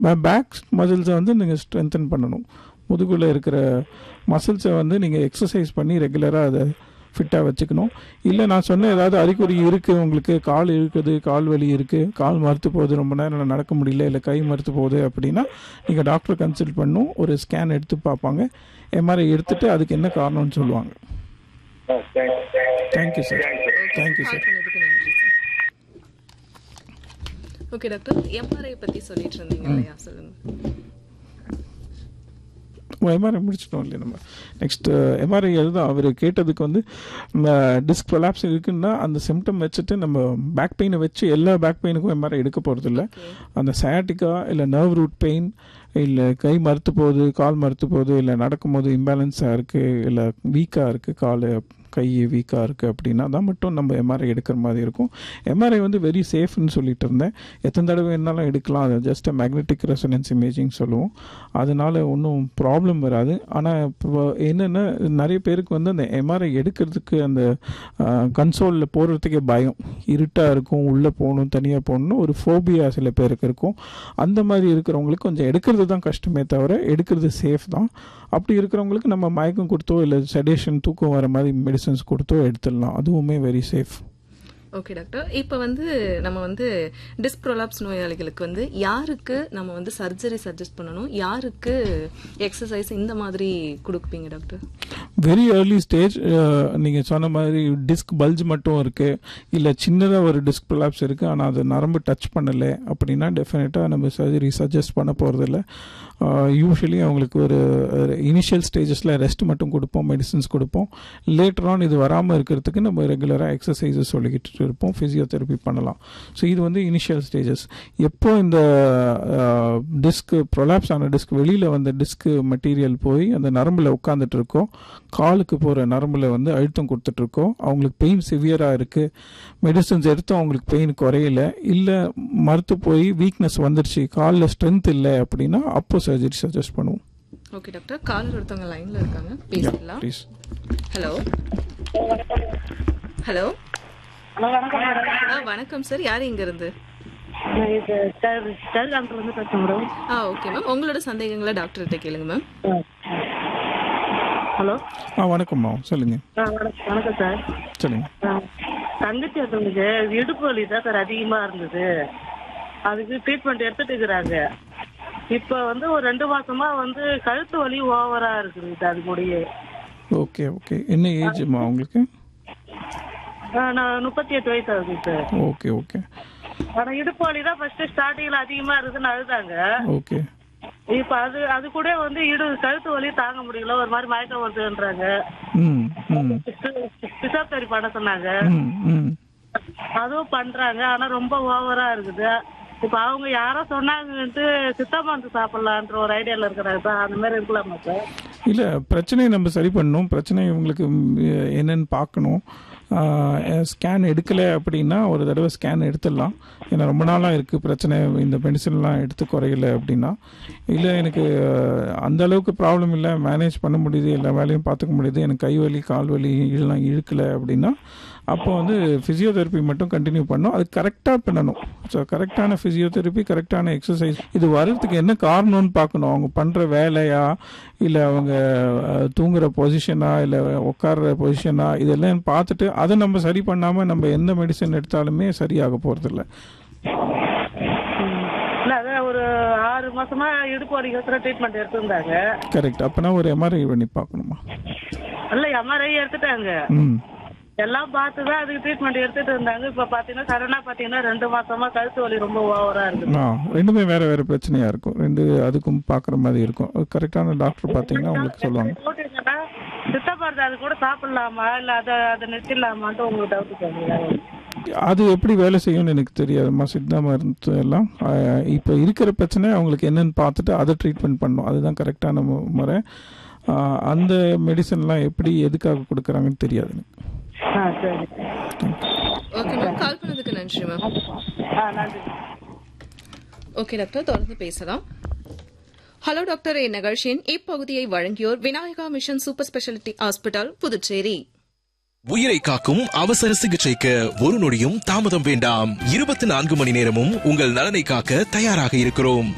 back மசில்ஸை வந்து நீங்கள் strengthen பண்ணணும் முதுகுல இருக்கிற மசில்ஸை வந்து நீங்கள் எக்ஸசைஸ் பண்ணி ரெகுலராக அதை ஃபிட்டாக வச்சுக்கணும் இல்லை நான் சொன்ன ஏதாவது அறிகுறி இருக்குது உங்களுக்கு கால் இருக்குது கால் வலி இருக்குது கால் மறுத்து போகுது ரொம்ப நேரம் நடக்க முடியல இல்லை கை மறுத்து போகுது அப்படின்னா நீங்கள் டாக்டர் கன்சல்ட் பண்ணும் ஒரு ஸ்கேன் எடுத்து பார்ப்பாங்க எம்ஆர்ஐ எடுத்துட்டு அதுக்கு என்ன காரணம்னு சொல்லுவாங்க thank you sir thank you call sir பண்ணதுக்கு நன்றி சார் ஓகே டாக்டர் எம்ஆர்ஐ பத்தி சொல்லிட்டு இருந்தீங்க இல்லையா சொல்லுங்க எம்ஆர்ஐ முடிச்சிட்டோம் இல்லையா நம்ம நெக்ஸ்ட் எம்ஆர்ஐ அதுதான் அவர் கேட்டதுக்கு வந்து டிஸ்க் ப்ரொலாப்ஸ் இருக்குன்னா அந்த சிம்டம் வச்சுட்டு நம்ம பேக் பெயினை வச்சு எல்லா பேக் பெயினுக்கும் எம்ஆர்ஐ எடுக்க போகிறது இல்லை அந்த சயாட்டிக்கா இல்லை நர்வ் ரூட் பெயின் இல்லை கை மறுத்து போகுது கால் மறுத்து போகுது இல்லை நடக்கும்போது இம்பேலன்ஸாக இருக்குது இல்லை வீக்காக இருக்குது கால் கை வீக்காக இருக்குது அப்படின்னா தான் மட்டும் நம்ம எம்ஆர்ஐ எடுக்கிற மாதிரி இருக்கும் எம்ஆர்ஐ வந்து வெரி சேஃப்னு சொல்லிட்டு இருந்தேன் எத்தனை தடவை வேணாலும் எடுக்கலாம் அது ஜஸ்ட் மேக்னெட்டிக் ரெசனன்ஸ் இமேஜிங் சொல்லுவோம் அதனால ஒன்றும் ப்ராப்ளம் வராது ஆனால் இப்போ என்னென்னா நிறைய பேருக்கு வந்து அந்த எம்ஆர்ஐ எடுக்கிறதுக்கு அந்த கன்சோலில் போடுறதுக்கே பயம் இருட்டாக இருக்கும் உள்ளே போகணும் தனியாக போகணும்னு ஒரு ஃபோபியா சில பேருக்கு இருக்கும் அந்த மாதிரி இருக்கிறவங்களுக்கு கொஞ்சம் எடுக்கிறது தான் கஷ்டமே தவிர எடுக்கிறது சேஃப் தான் அப்படி இருக்கிறவங்களுக்கு நம்ம மயக்கம் கொடுத்தோ இல்லை செடேஷன் தூக்கம் வர மாதிரி மெடிசன்ஸ் கொடுத்தோ எடுத்துடலாம் அதுவுமே வெரி சேஃப் ஓகே டாக்டர் இப்போ வந்து நம்ம வந்து டிஸ்ப்ரோலாப்ஸ் நோயாளிகளுக்கு வந்து யாருக்கு நம்ம வந்து சர்ஜரி சஜஸ்ட் பண்ணணும் யாருக்கு எக்ஸசைஸ் இந்த மாதிரி கொடுப்பீங்க டாக்டர் வெரி ஏர்லி ஸ்டேஜ் நீங்கள் சொன்ன மாதிரி டிஸ்க் பல்ஜ் மட்டும் இருக்குது இல்லை சின்னதாக ஒரு டிஸ்க் ப்ரொலாப்ஸ் இருக்குது ஆனால் அது நரம்பு டச் பண்ணலை அப்படின்னா டெஃபினட்டாக நம்ம சர்ஜரி சஜஸ்ட் பண்ண போகிறதில்ல யூஸ்வலி அவங்களுக்கு ஒரு இனிஷியல் ஸ்டேஜஸில் ரெஸ்ட் மட்டும் கொடுப்போம் மெடிசின்ஸ் கொடுப்போம் லேட்டர் ஆன் இது வராமல் இருக்கிறதுக்கு நம்ம ரெகுலராக எக்ஸசைசஸ் சொல்லிக்கிட்டு இருப்போம் ஃபிசியோதெரப்பி பண்ணலாம் ஸோ இது வந்து இனிஷியல் ஸ்டேஜஸ் எப்போ இந்த டிஸ்க் ப்ரொலாப்ஸ் ஆன டிஸ்க் வெளியில் வந்த டிஸ்க் மெட்டீரியல் போய் அந்த நரம்பில் உட்காந்துட்டு இருக்கோம் காலுக்கு போகிற நரம்பில் வந்து அழுத்தம் கொடுத்துட்டு இருக்கோம் அவங்களுக்கு பெயின் சிவியராக இருக்குது மெடிசன்ஸ் எடுத்தும் அவங்களுக்கு பெயின் குறையல இல்லை மறுத்து போய் வீக்னஸ் வந்துருச்சு காலில் ஸ்ட்ரென்த் இல்லை அப்படின்னா அப்போ சர்ஜரி சஜஸ்ட் பண்ணுவோம் ஓகே டாக்டர் காலர் ஒருத்தவங்க லைன்ல இருக்காங்க பேசலாம் ப்ளீஸ் ஹலோ ஹலோ ஆ வணக்கம் சார் யார் இங்க இருந்து இது ஸ்டர் ஸ்டர் டாக்டர் வந்து பேசுகிறேன் மேடம் ஆ ஓகே மேம் உங்களோட சந்தேகங்களை டாக்டர்கிட்ட கேளுங்க மேம் ஹலோ ஆ வணக்கம்மா சொல்லுங்கள் ஆ வணக்கம் வணக்கம் சார் சொல்லுங்கள் ஆ, தங்கச்சி ஒருத்தவங்களுக்கு இடுப்பு வலி தான் சார் அதிகமாக இருந்தது அதுக்கு ட்ரீட்மெண்ட் எடுத்துட்டு இருக்கிறாங்க இப்போ வந்து ஒரு ரெண்டு மாசமா வந்து கழுத்து வலி ஓவரா இருக்குது அது கூடயே ஓகே ஓகே என்ன ஏஜ்மா உங்களுக்கு ஆ, நான் முப்பத்தி எட்டு வயசு ஆகுது சார் ஓகே ஓகே ஆனா இடுப்பு வலி தான் ஃபர்ஸ்ட் ஸ்டார்டிங்ல அதிகமா இருக்குதுன்னு அழுதாங்க ஓகே இப்போ அது அது கூட வந்து இடு கழுத்து வலி தாங்க முடியல ஒரு மாதிரி மயக்கம் வருதுன்றாங்க ம் ம் பிசாப்தரி பண்ண சொன்னாங்க ம் ம் அதுவும் பண்றாங்க ஆனா ரொம்ப ஓவரா இருக்குது இப்ப அவங்க யாரோ சொன்னாங்கன்ட்டு சித்தா மருந்து சாப்பிடலான்ற ஒரு ஐடியால இருக்கிறாங்க சார் அந்த மாதிரி இருக்கலாமா சார் இல்லை பிரச்சனையை நம்ம சரி பண்ணணும் பிரச்சனை இவங்களுக்கு ம், என்னன்னு பார்க்கணும் ஸ்கேன் எடுக்கலை அப்படின்னா ஒரு தடவை ஸ்கேன் எடுத்துடலாம் ஏன்னா ரொம்ப நாளாக இருக்குது பிரச்சனை இந்த மெடிசன்லாம் எடுத்து குறையல அப்படின்னா இல்லை எனக்கு அஹ், அந்த அளவுக்கு ப்ராப்ளம் இல்லை மேனேஜ் பண்ண முடியுது எல்லா வேலையும் பார்த்துக்க முடியுது எனக்கு கை வலி கால் வலி இதெல்லாம் இழுக்கலை அப்படின்னா அப்போ வந்து ஃபிசியோதெரப்பி மட்டும் கண்டினியூ பண்ணணும் அது கரெக்டாக பண்ணணும் ஸோ கரெக்டான ஃபிசியோதெரப்பி கரெக்டான எக்ஸசைஸ் இது வர்றதுக்கு என்ன காரணம்னு பார்க்கணும் அவங்க பண்ணுற வேலையா இல்லை அவங்க அஹ், தூங்குற பொசிஷனா இல்லை உட்கார்ற பொசிஷனா இதெல்லாம் பார்த்துட்டு அதை நம்ம சரி பண்ணாமல் நம்ம எந்த மெடிசன் எடுத்தாலுமே சரியாக போகிறதில்ல இல்ல அதான் ஒரு ஆறு மாசமா இடுப்பு வலிக்கு ட்ரீட்மெண்ட் எடுத்திருந்தாங்க கரெக்ட் அப்போனா ஒரு எம்ஆர்ஐ பண்ணி பார்க்கணுமா இல்ல எம்ஆர்ஐ எடுத்துட்டாங்க ம் எல்லாம் பார்த்து தான் அதுக்கு ட்ரீட்மெண்ட் எடுத்துட்டு இருந்தாங்க இப்ப பாத்தீங்கன்னா சடனா பாத்தீங்கன்னா ரெண்டு மாசமா கழுத்து வலி ரொம்ப ஓவரா இருக்குது ஆ ரெண்டுமே வேறு வேறு பிரச்சனையாக இருக்கும் ரெண்டு அதுக்கும் பார்க்குற மாதிரி இருக்கும் கரெக்டான டாக்டர் பார்த்தீங்கன்னா உங்களுக்கு சொல்லுவாங்க போட்டீங்கன்னா சித்த மருந்து அது கூட சாப்பிடலாமா இல்ல அதை அதை நிறுத்திடலாமான்ட்டு உங்களுக்கு டவுட் கேட்குறேன் அது எப்படி வேலை செய்யும்னு எனக்கு தெரியாதுமா சித்தா மருந்து எல்லாம் இப்போ இருக்கிற பிரச்சனை அவங்களுக்கு என்னன்னு பார்த்துட்டு அதை ட்ரீட்மெண்ட் பண்ணணும் அதுதான் கரெக்டான மு- முறை ஆ, அந்த மெடிசன்லாம் எப்படி எதுக்காக கொடுக்குறாங்கன்னு தெரியாது எனக்கு ஆ சரி ஓகே மேம் கால் பண்ணதுக்கு நன்றி மேம் ஆ நன்றி ஓகே டாக்டர் தொடர்ந்து பேசலாம் ஹலோ டாக்டர் இந்நிகழ்ச்சியின் இப்பகுதியை வழங்கியோர் Vinayaka mission super speciality hospital Puducherry உயிரை காக்கும் அவசர சிகிச்சைக்கு ஒரு நொடியும் தாமதம் வேண்டாம் இருபத்தி நான்கு மணி நேரமும் உங்கள் நலனை காக்க தயாராக இருக்கிறோம்